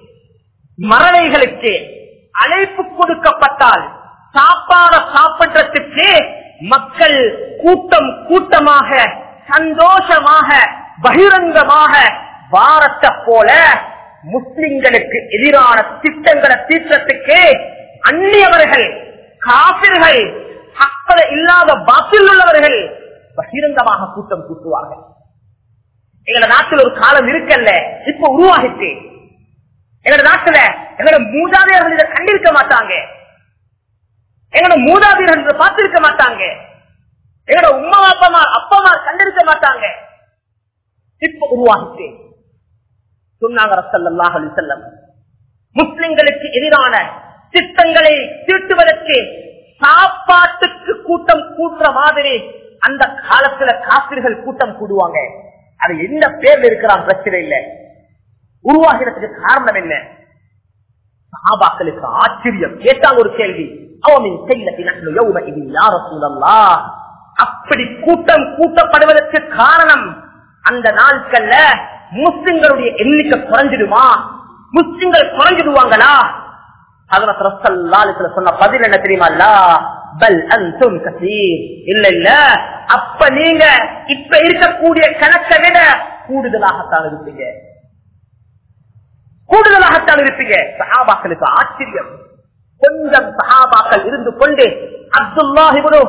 மறவைகளுக்கு அழைப்பு கொடுக்கப்பட்டால் சாப்பாட சாப்பிடுறதுக்கு மக்கள் கூட்டம் கூட்டமாக சந்தோஷமாக பகிரங்கமாக வாரத்தை போல முஸ்லிம்களுக்கு எதிரான திட்டங்களை தீர்த்தத்துக்கு அந்நியவர்கள் காபிர்கள் அக்கறை இல்லாத பாத்தில் உள்ளவர்கள் பகிரங்கமாக கூட்டம் கூட்டுவார்கள் எங்களோட நாட்டில் ஒரு காலம் இருக்கல்ல இப்ப உருவாகிட்டு எங்களோட நாட்டுல எங்களோட மூதாதையர்கள் இதை கண்டிருக்க மாட்டாங்க எங்களோட மூதாதையர்கள் இதை பார்த்திருக்க மாட்டாங்க எங்களோட உமா அப்பமார் அப்பமார் கண்டிருக்க மாட்டாங்க இப்ப உருவாகிட்டு சொன்னாங்க ரசல்லாஹ் அலி செல்லம் முஸ்லிம்களுக்கு எதிரான திட்டங்களை தீட்டுவதற்கு சாப்பாட்டுக்கு கூட்டம் கூட்டுற மாதிரி அந்த காலத்துல காப்பிர்கள் கூட்டம் கூடுவாங்க அது என்ன பேர்ல இருக்கிறான் பிரச்சனை இல்லை உருவாகிறதுக்கு காரணம் என்ன சஹாபாக்களுக்கு ஆச்சரியம் கேட்டாங்க ஒரு கேள்வி அவனின் செல்லத்தின் யார சூழல்லா அப்படி கூட்டம் கூட்டப்படுவதற்கு காரணம் அந்த நாட்கள்ல முஸ்லிம்களுடைய எண்ணிக்கை குறைஞ்சிடுமா முஸ்லிம்கள் குறைஞ்சிடுவாங்களா அதுல சொன்ன பதில் என்ன தெரியுமா பல் அந்தும் கசீர் இல்ல இல்ல அப்ப நீங்க இப்ப இருக்கக்கூடிய கணக்கை விட கூடுதலாகத்தான் இருப்பீங்க கூடுதலாகத்தான் இருப்பீங்க சஹாபாக்களுக்கு ஆச்சரியம் கொஞ்சம் சஹாபாக்கள் இருந்து கொண்டு அப்துல்லாஹிபுனு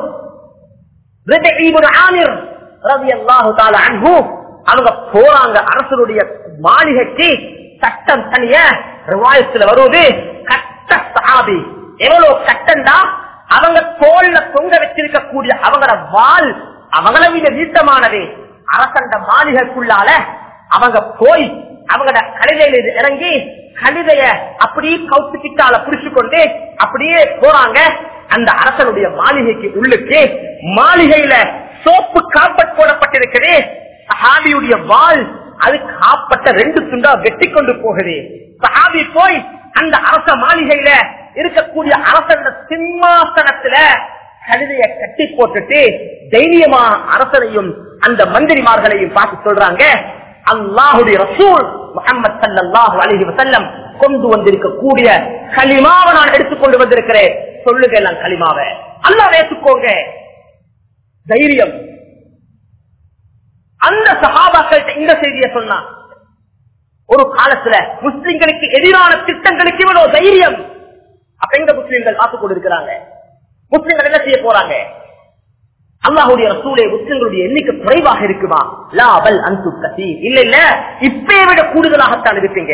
ஆமிர் ரவி அல்லாஹு அன்பு அவங்க போறாங்க அரசனுடைய மாளிகைக்கு சட்டம் தனிய ரிவாயத்துல வருவது கட்ட சஹாபி எவ்வளவு கட்டண்டா அவங்க தோல்ல தொங்க வச்சிருக்கக்கூடிய அவங்களோட வால் அவங்கள விட நீட்டமானது அரசண்ட மாளிகைக்குள்ளால அவங்க போய் அவங்களோட கழுதையில இறங்கி கழுதைய அப்படியே கவுத்துக்கிட்டால புடிச்சு கொண்டு அப்படியே போறாங்க அந்த அரசனுடைய மாளிகைக்கு உள்ளுக்கு மாளிகையில சோப்பு காப்பட் போடப்பட்டிருக்குது சஹாபியுடைய வாள் அது காப்பட்ட ரெண்டு துண்டா வெட்டி கொண்டு போகுது சஹாபி போய் அந்த அரச மாளிகையில இருக்கக்கூடிய அரசன் சிம்மாசனத்துல கழுதைய கட்டி போட்டுட்டு தைரியமா அரசனையும் அந்த மந்திரிமார்களையும் பார்த்து சொல்றாங்க அல்லாஹுடைய ரசூல் முகமது சல்லாஹு அலஹி வசல்லம் கொண்டு வந்திருக்கக்கூடிய களிமாவை நான் எடுத்துக்கொண்டு வந்திருக்கிறேன் சொல்லுங்க எல்லாம் களிமாவை அல்லாஹ் ஏற்றுக்கோங்க தைரியம் அந்த சகாபாக்கள்கிட்ட இந்த செய்தியை சொன்னான் ஒரு காலத்துல முஸ்லிம்களுக்கு எதிரான திட்டங்களுக்கு இவ்வளவு தைரியம் அப்ப எங்க முஸ்லிம்கள் காத்துக் கொண்டிருக்கிறாங்க முஸ்லிம்கள் என்ன செய்ய போறாங்க அல்லாஹுடைய ரசூலே முஸ்லிம்களுடைய எண்ணிக்கை குறைவாக இருக்குமா லாபல் அன்பு கசி இல்ல இல்ல இப்பே விட கூடுதலாகத்தான் இருப்பீங்க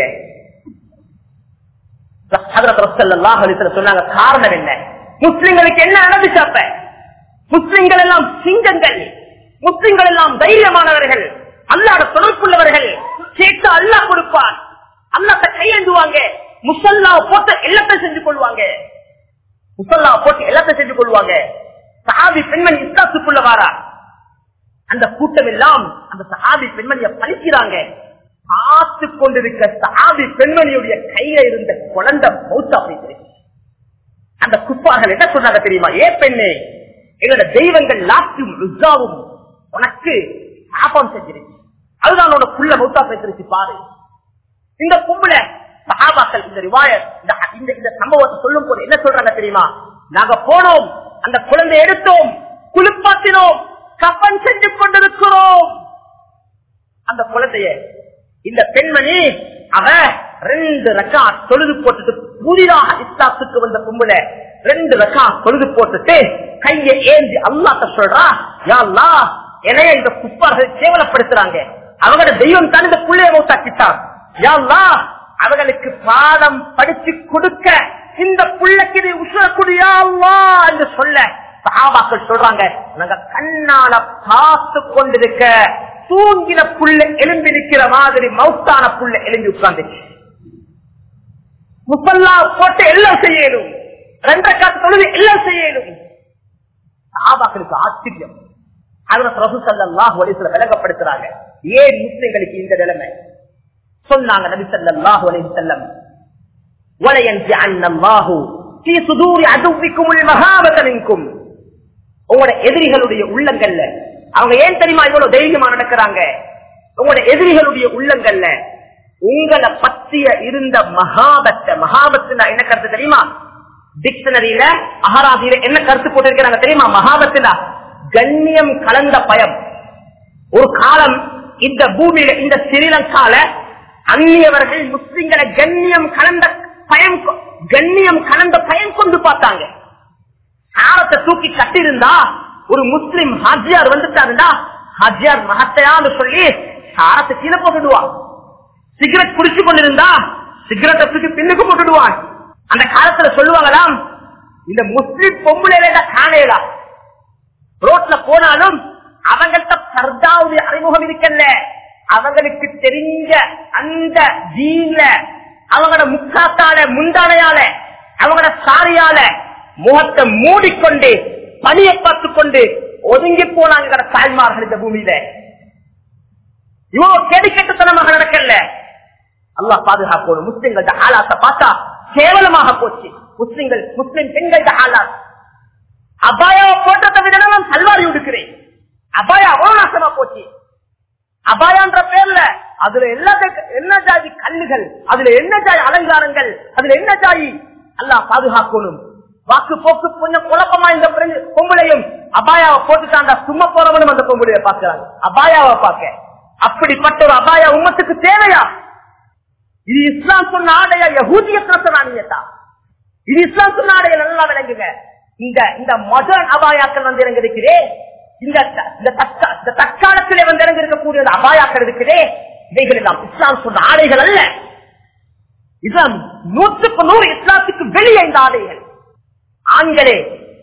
சொன்னாங்க காரணம் என்ன முஸ்லிம்களுக்கு என்ன நடந்துச்சு அப்ப முஸ்லிம்கள் எல்லாம் சிங்கங்கள் முஸ்லிம்கள் எல்லாம் தைரியமானவர்கள் அல்லாட தொடர்புள்ளவர்கள் கேட்டு அல்லாஹ் கொடுப்பான் அல்லாத்த கையேந்துவாங்க முசல்லா போட்டு எல்லாத்தையும் செஞ்சு கொள்வாங்க முசல்லா போட்டு எல்லாத்தையும் செஞ்சு கொள்வாங்க சஹாபி பெண்மணி இஸ்லாத்துக்குள்ள வாரா அந்த கூட்டம் எல்லாம் அந்த சஹாபி பெண்மணியை பழிக்கிறாங்க பார்த்து கொண்டிருக்க சஹாபி பெண்மணியுடைய கையில இருந்த குழந்தை மௌத்தா போயிட்டு அந்த குப்பார்கள் என்ன சொன்னாங்க தெரியுமா ஏ பெண்ணே எங்களோட தெய்வங்கள் லாக்கும் ருஜாவும் உனக்கு சாபம் செஞ்சிருச்சு அதுதான் உனக்குள்ள மௌத்தா பேசிருச்சு பாரு இந்த கும்பல சகாபாக்கள் இந்த ரிவாய இந்த இந்த சம்பவத்தை சொல்லும் போது என்ன சொல்றாங்க தெரியுமா நாங்க போனோம் அந்த குழந்தை எடுத்தோம் குளிப்பாத்தினோம் கப்பன் செஞ்சு கொண்டிருக்கிறோம் அந்த குழந்தைய இந்த பெண்மணி அவ ரெண்டு ரக்கா தொழுது போட்டுட்டு புதிதாக இஸ்லாத்துக்கு வந்த கும்பல ரெண்டு ரக்கா தொழுது போட்டுட்டு கையை ஏந்தி அல்லாத்த சொல்றா யாழ்லா என்னைய இந்த குப்பார்கள் கேவலப்படுத்துறாங்க அவங்களோட தெய்வம் தான் இந்த புள்ளைய மௌத்தாக்கிட்டான் யாழ்லா அவர்களுக்கு பாடம் படிச்சு கொடுக்க இந்த புள்ளைக்கு இது உசுரக்கூடியா என்று சொல்ல சகாபாக்கள் சொல்றாங்க நாங்க கண்ணால பார்த்து கொண்டிருக்க தூங்கின புள்ள எலும்பி நிற்கிற மாதிரி மவுத்தான புள்ள எலும்பி உட்கார்ந்துச்சு முப்பல்லா போட்டு எல்லாம் செய்யணும் ரெண்டரை காத்து தொழுது எல்லாம் செய்யணும் சகாபாக்களுக்கு ஆச்சரியம் அதுல பிரபு சல்லாஹ் ஒலிசுல விளங்கப்படுத்துறாங்க ஏன் முஸ்லிம்களுக்கு இந்த நிலைமை சொன்னாங்க நபி சல்லாஹ் ஒலி செல்லம் உங்களோட எதிரிகளுடைய உள்ளங்கள்ல அவங்க ஏன் தெரியுமா இவ்வளவு தைரியமா நடக்கிறாங்க உங்களோட எதிரிகளுடைய உள்ளங்கள்ல உங்களை பத்திய இருந்த மகாபத்த மகாபத்துனா என்ன கருத்து தெரியுமா டிக்ஷனரியில அகராதியில என்ன கருத்து போட்டிருக்கிறாங்க தெரியுமா மகாபத்துனா கண்ணியம் கலந்த பயம் ஒரு காலம் இந்த பூமியில இந்த ஸ்ரீலங்கால அந்நியவர்கள் முஸ்லிம்களை கண்ணியம் கலந்த பயம் கண்ணியம் கலந்த பயம் கொண்டு பார்த்தாங்க சாரத்தை தூக்கி கட்டிருந்தா ஒரு முஸ்லிம் ஹாஜியார் வந்துட்டாருண்டா ஹாஜியார் மகத்தையான்னு சொல்லி சாரத்தை கீழே போட்டுடுவான் சிகரெட் குடிச்சு கொண்டிருந்தா சிகரெட்டை தூக்கி பின்னுக்கு போட்டுடுவான் அந்த காலத்துல சொல்லுவாங்களாம் இந்த முஸ்லிம் பொம்பளை காணேலா ரோட்ல போனாலும் அவங்கள்ட்ட சர்தாவுடைய அறிமுகம் இருக்கல்ல அவங்களுக்கு தெரிஞ்ச அந்த ஜீன்ல அவங்களோட முக்காத்தால முந்தானையால அவங்களோட சாரியால முகத்தை மூடிக்கொண்டு பணியை பார்த்து கொண்டு ஒதுங்கி போனாங்க தாய்மார்கள் இந்த பூமியில இவ்வளவு கெடுக்கட்டுத்தனமாக நடக்கல அல்லா பாதுகாக்கணும் முஸ்லிம்கள ஆளாத்த பார்த்தா கேவலமாக போச்சு முஸ்லிம்கள் முஸ்லிம் பெண்கள ஆளாத் அபாயாவை போட்டதை விட நான் சல்வாரி உடுக்கிறேன் அபாயா அவ்வளவு நாசமா போச்சு அபாயான்ற பேர்ல அதுல எல்லாத்துக்கும் என்ன ஜாதி கல்லுகள் அதுல என்ன ஜாதி அலங்காரங்கள் அதுல என்ன ஜாதி அல்லா பாதுகாக்கணும் வாக்கு போக்கு கொஞ்சம் குழப்பமா இந்த பொம்பளையும் அபாயாவை போட்டுட்டாண்டா சும்மா போறவனும் அந்த பொம்பளைய பாக்குறாங்க அபாயாவை பார்க்க அப்படிப்பட்ட ஒரு அபாயா உமத்துக்கு தேவையா இது இஸ்லாம் சொன்ன ஆடையா யகூதிய பிரசனானியத்தா இது இஸ்லாம் சொன்ன ஆடையை நல்லா விளங்குங்க இந்த இந்த மாடர்ன் அபாயாக்கள் வந்து இறங்கிருக்கிறே இந்த இந்த தற்கா- இந்த தற்காலத்திலே வந்து இறங்கி இருக்கக்கூடிய அந்த அபாயாக்கள் இருக்கிறே இவைகள் எல்லாம் இஸ்லாம் சொன்ன ஆடைகள் அல்ல இஸ்லாம் நூற்றுக்கு நூறு இஸ்லாத்துக்கு வெளியே இந்த ஆடைகள் ஆண்களே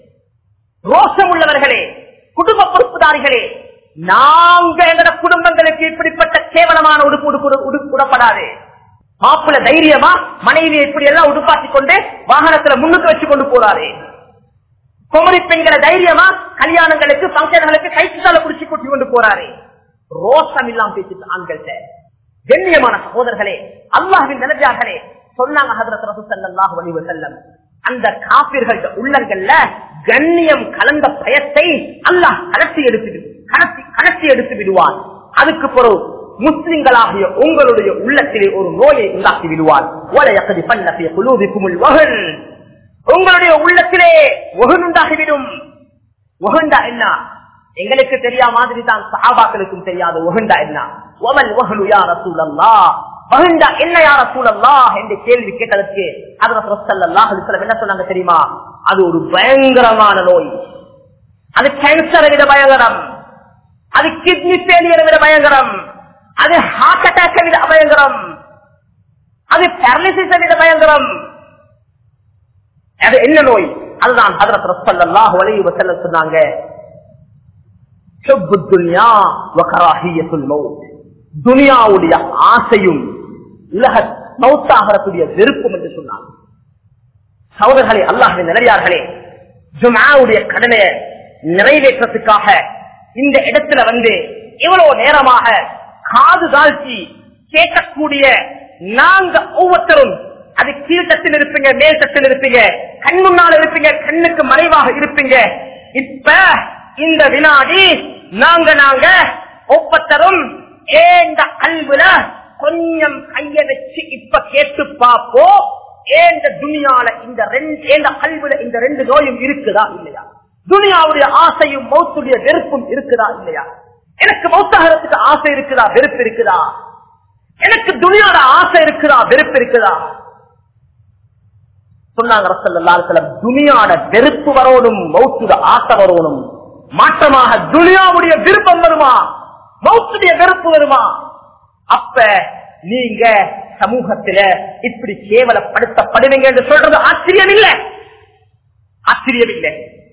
ரோஷம் உள்ளவர்களே குடும்ப பொறுப்புதாரிகளே நாங்க எங்கட குடும்பங்களுக்கு இப்படிப்பட்ட கேவலமான உடுப்பு உடுப்பு உடுப்பு உடப்படாது மாப்பிள்ள தைரியமா மனைவியை இப்படி எல்லாம் உடுப்பாட்டி கொண்டு வாகனத்துல முன்னுக்கு வச்சு கொண்டு போறாரு குமரி பெண்களை தைரியமா கல்யாணங்களுக்கு பங்கன்களுக்கு கைத்தால குடிச்சு கூட்டி கொண்டு போறாரு ரோஷம் இல்லாம பேசிட்டு ஆண்கள்ட்ட கண்ணியமான சகோதரர்களே அல்லாஹின் நிலஜார்களே சொன்னாங்க ஹதரத் ரசூல் ஸல்லல்லாஹு அலைஹி வஸல்லம் அந்த காபிர்கள் உள்ளங்கள்ல கண்ணியம் கலந்த பயத்தை அல்லாஹ் கலத்தி எடுத்து விடு- கலத்தி கலத்தி எடுத்து விடுவான் அதுக்கு பிறகு முஸ்லிம்களாகிய உங்களுடைய உள்ளத்திலே ஒரு நோயை உண்டாக்கி விடுவான் ஓலையக்கதி பண்ண குலூபிக்குமுள் வகன் உங்களுடைய உள்ளத்திலே ஒகனுண்டாகிவிடும் ஒகண்டா என்ன எங்களுக்கு தெரியா மாதிரி தான் சஹாபாக்களுக்கும் தெரியாது ஒகண்டா என்ன ஒவல் ஒகனு யார சூழல்லா ஒகண்டா என்ன யார சூழல்லா என்று கேள்வி கேட்டதற்கு அதில் என்ன சொன்னாங்க தெரியுமா அது ஒரு பயங்கரமான நோய் அது கேன்சரை விட பயங்கரம் அது கிட்னி ஃபெயிலியரை விட பயங்கரம் அது ஹார்ட் அட்டாக்கை விட பயங்கரம் அது பேரலிசிஸை விட பயங்கரம் அது என்ன நோய் அதுதான் ஹதரத் ரசல்லாஹு அலைஹி வஸல்லம் சொன்னாங்க ஹுப்பு துன்யா வ கராஹியத்துல் மௌத் துனியாவுடைய ஆசையும் உலக மௌத்தாகக்கூடிய வெறுப்பும் என்று சொன்னாங்க சகோதரர்களே அல்லாஹின் நிலையார்களே ஜுமாவுடைய கடனை நிறைவேற்றத்துக்காக இந்த இடத்துல வந்து இவ்வளவு நேரமாக காது தாழ்த்தி கேட்கக்கூடிய நாங்க ஒவ்வொருத்தரும் அது கீழ்த்தத்தில் இருப்பீங்க மேல் தட்டில் இருப்பீங்க கண் முன்னால் இருப்பீங்க கண்ணுக்கு மறைவாக இருப்பீங்க இப்ப இந்த வினாடி நாங்க நாங்க ஒவ்வொருத்தரும் ஏந்த அன்புல கொஞ்சம் கைய வச்சு இப்ப கேட்டு பார்ப்போம் ஏந்த துணியால இந்த ரெண்டு ஏந்த கல்வில இந்த ரெண்டு நோயும் இருக்குதா இல்லையா துனியாவுடைய ஆசையும் மௌத்துடைய வெறுப்பும் இருக்குதா இல்லையா எனக்கு மௌத்தாகிறதுக்கு ஆசை இருக்குதா வெறுப்பு இருக்குதா எனக்கு துனியாட ஆசை இருக்குதா வெறுப்பு இருக்குதா சொன்னாங்க ரசல்லாசலம் துனியாட வெறுப்பு வரணும் மௌத்துட ஆசை வரணும் மாற்றமாக துனியாவுடைய விருப்பம் வருமா மௌத்துடைய வெறுப்பு வருமா அப்ப நீங்க சமூகத்தில இப்படி கேவலப்படுத்தப்படுவீங்க என்று சொல்றது ஆச்சரியம் இல்லை ஆச்சரியம் இல்லை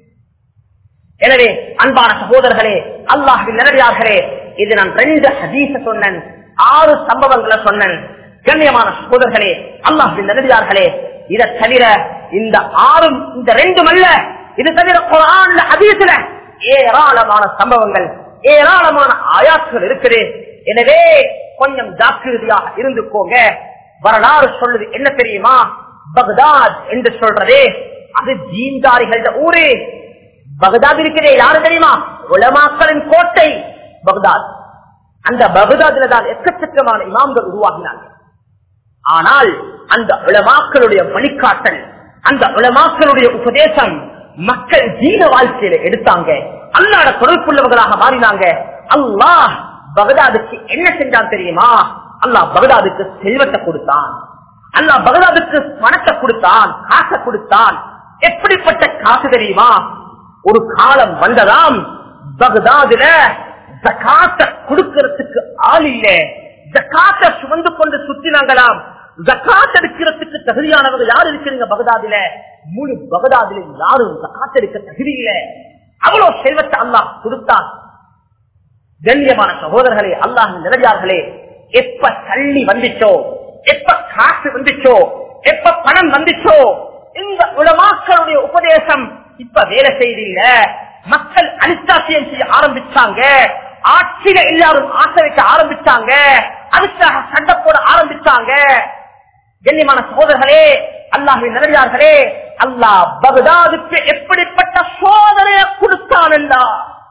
எனவே அன்பான சகோதரர்களே அல்லாஹின் நிலவியார்களே இது நான் ரெண்டு ஹதீச சொன்னேன் ஆறு சம்பவங்களை சொன்னேன் கண்ணியமான சகோதரர்களே அல்லாஹின் நிலவியார்களே இதை தவிர இந்த ஆறும் இந்த ரெண்டும் அல்ல இது தவிர குரான்ல ஹதீஸ்ல ஏராளமான சம்பவங்கள் ஏராளமான ஆயாத்துகள் இருக்குது எனவே கொஞ்சம் ஜாக்கிரதையாக இருந்துக்கோங்க வரலாறு சொல்லுது என்ன தெரியுமா பக்தாத் என்று சொல்றதே அது ஜீன்தாரிகள ஊரு பகதாத் இருக்கிறே யாரு தெரியுமா உலமாக்களின் கோட்டை பகதாத் அந்த பகதாதுல தான் எக்கச்சக்கமான இமாம்கள் உருவாகினாங்க ஆனால் அந்த உலமாக்களுடைய வழிகாட்டல் அந்த உலமாக்களுடைய உபதேசம் மக்கள் ஜீவ வாழ்க்கையில எடுத்தாங்க அல்லாட தொடர்புள்ளவர்களாக மாறினாங்க அல்லாஹ் பகதாதுக்கு என்ன செஞ்சான் தெரியுமா அல்லாஹ் பகதாதுக்கு செல்வத்தை கொடுத்தான் அல்லாஹ் பகதாதுக்கு பணத்தை கொடுத்தான் காசை கொடுத்தான் எப்படிப்பட்ட காசு தெரியுமா ஒரு காலம் வந்ததாம் பகதாதுல ஜக்காத்த கொடுக்கறதுக்கு ஆள் இல்ல ஜக்காத்த சுமந்து கொண்டு சுத்தினாங்களாம் ஜக்காத் எடுக்கிறதுக்கு தகுதியானவங்க யார் இருக்கிறீங்க பகதாதுல முழு பகதாதுல யாரும் ஜக்காத் எடுக்க தகுதி இல்ல அவ்வளவு செல்வத்தை அல்லாஹ் கொடுத்தான் கண்ணியமான சகோதரர்களே அல்லாஹ் நிலையார்களே எப்ப தள்ளி வந்துச்சோ எப்ப காசு வந்துச்சோ எப்ப பணம் வந்துச்சோ இந்த உலமாக்களுடைய உபதேசம் இப்ப வேலை செய்தில்ல மக்கள் அனிச்சாசியம் செய்ய ஆரம்பிச்சாங்க ஆட்சியில எல்லாரும் ஆசை வைக்க ஆரம்பிச்சாங்க அதுக்காக சண்டை போட ஆரம்பிச்சாங்க கண்ணியமான சகோதரர்களே அல்லாஹின் நிலையார்களே அல்லாஹ் பகதாதுக்கு எப்படிப்பட்ட சோதனையை கொடுத்தான் என்றா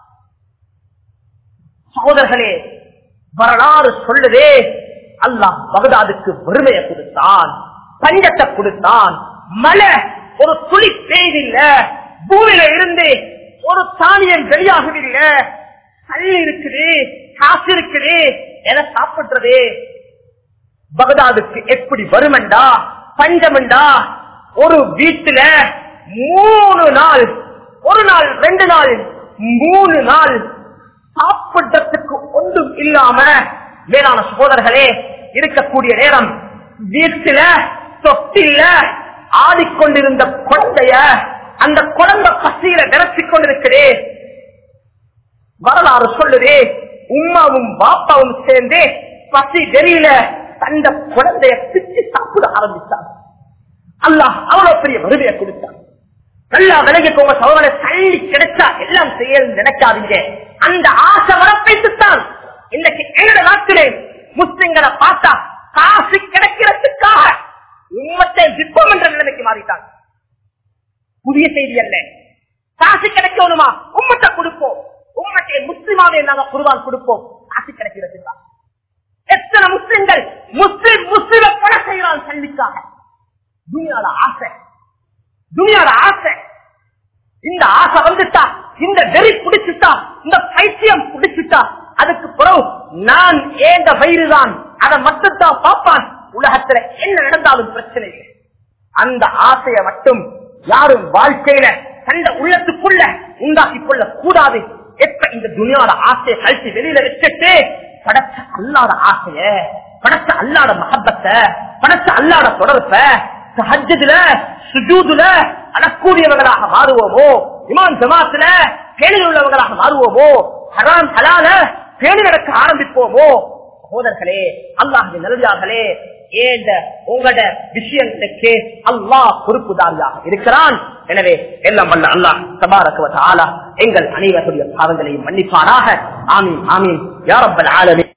சகோதரர்களே வரலாறு சொல்லுதே அல்லாஹ் பகதாதுக்கு வறுமையை கொடுத்தான் பஞ்சத்தை கொடுத்தான் மழை ஒரு துளி பெய்தில்ல பூமியில இருந்து ஒரு தானியம் வெளியாகவில்லை கல் இருக்குது காசு இருக்குது என சாப்பிடுறது பகதாதுக்கு எப்படி வருமண்டா பஞ்சமண்டா ஒரு வீட்டுல மூணு நாள் ஒரு நாள் ரெண்டு நாள் மூணு நாள் சாப்பிடுறதுக்கு ஒன்றும் இல்லாம மேலான சகோதரர்களே இருக்கக்கூடிய நேரம் வீட்டுல தொட்டில ஆடிக்கொண்டிருந்த குழந்தைய அந்த குழந்தை பசியில விரச்சிக் கொண்டிருக்கிறே வரலாறு சொல்லுதே உமாவும் பாப்பாவும் சேர்ந்து பசி வெறியில தந்த குழந்தைய பிச்சு சாப்பிட ஆரம்பித்தார் அல்லாஹ் அவ்வளவு பெரிய வருவையை கொடுத்தான் நல்லா விலகிக்கோங்க சோழனை தள்ளி கிடைச்சா எல்லாம் செய்ய நினைக்காதீங்க அந்த ஆசை வரப்பைத்துத்தான் இன்னைக்கு எங்க நாட்டிலே முஸ்லிம்களை பார்த்தா காசு கிடைக்கிறதுக்காக உம்மத்தை விற்பம் என்ற நிலைமைக்கு மாறிட்டாங்க புதிய செய்தி அல்ல காசு கிடைக்கணுமா உம்மத்தை கொடுப்போம் உம்மத்தை முஸ்லிமாவே நாங்க குருவான் கொடுப்போம் காசு கிடைக்கிறதுக்கா எத்தனை முஸ்லிம்கள் முஸ்லிம் முஸ்லிம கொலை செய்யறான் கல்விக்காக துணியால ஆசை துணியால ஆசை இந்த ஆசை வந்துட்டா இந்த வெறி பிடிச்சிட்டா இந்த பைத்தியம் பிடிச்சிட்டா அதுக்கு பிறகு நான் ஏந்த வயிறு தான் அதை மட்டும்தான் பார்ப்பான் உலகத்துல என்ன நடந்தாலும் பிரச்சனை இல்லை அந்த ஆசையை மட்டும் யாரும் வாழ்க்கையில தந்த உள்ளத்துக்குள்ள உண்டாக்கி கொள்ள கூடாது எப்ப இந்த துணியாட ஆசையை கழிச்சு வெளியில வச்சுட்டு படைச்ச அல்லாத ஆசைய படைச்ச அல்லாத மகப்பத்தை படைச்ச அல்லாத தொடர்ப சஹஜதுல சுஜூதுல அடக்கூடியவர்களாக மாறுவோமோ இமான் ஜமாத்துல பேணில் உள்ளவர்களாக மாறுவோமோ ஹராம் ஹலால பேணி நடக்க ஆரம்பிப்போமோ சகோதரர்களே அல்லாஹின் நல்லதார்களே ஏந்த உங்களோட விஷயங்களுக்கு அல்லாஹ் பொறுப்புதாரியாக இருக்கிறான் எனவே எல்லாம் வல்ல அல்லாஹ் தபாரக்குவத ஆலா எங்கள் அனைவருடைய பாவங்களையும் மன்னிப்பாராக ஆமீன் ஆமீன் யாரப்பல் ஆலமே